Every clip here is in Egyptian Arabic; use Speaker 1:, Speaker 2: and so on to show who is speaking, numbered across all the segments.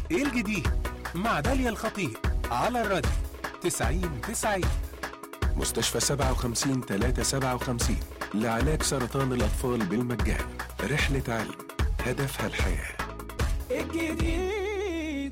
Speaker 1: ايه الجديد مع داليا الخطيب على الراديو 90 90 مستشفى 57 357 لعلاج سرطان الأطفال بالمجان رحلة علم هدفها الحياة
Speaker 2: الجديد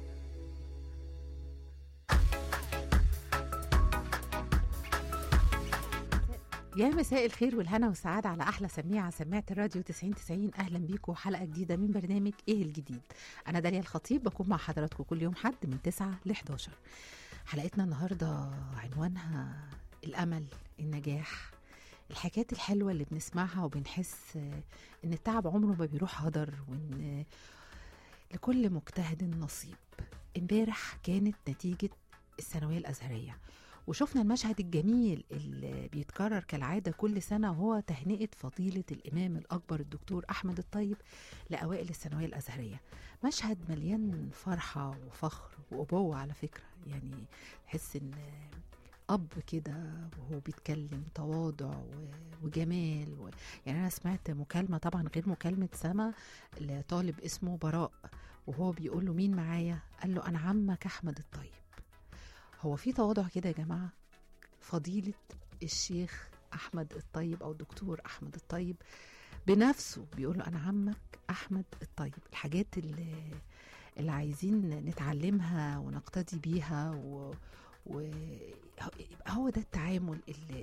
Speaker 3: يا مساء الخير والهنا والسعادة على أحلى سميعة سماعة الراديو 90 90 أهلا بيكم حلقة جديدة من برنامج إيه الجديد أنا داليا الخطيب بكون مع حضراتكم كل يوم حد من 9 ل 11 حلقتنا النهاردة عنوانها الأمل النجاح الحكايات الحلوة اللي بنسمعها وبنحس إن التعب عمره ما بيروح هدر وإن لكل مجتهد نصيب امبارح كانت نتيجة الثانوية الأزهرية وشفنا المشهد الجميل اللي بيتكرر كالعادة كل سنة وهو تهنئة فضيلة الإمام الأكبر الدكتور أحمد الطيب لأوائل الثانوية الأزهرية مشهد مليان فرحة وفخر وأبوة على فكرة يعني تحس إن أب كده وهو بيتكلم تواضع و- وجمال و... يعني أنا سمعت مكالمة طبعا غير مكالمة سما لطالب اسمه براء وهو بيقول له مين معايا قال له أنا عمك أحمد الطيب هو في تواضع كده يا جماعة فضيلة الشيخ أحمد الطيب أو الدكتور أحمد الطيب بنفسه بيقول له أنا عمك أحمد الطيب الحاجات اللي, اللي عايزين نتعلمها ونقتدي بيها و, و هو ده التعامل اللي,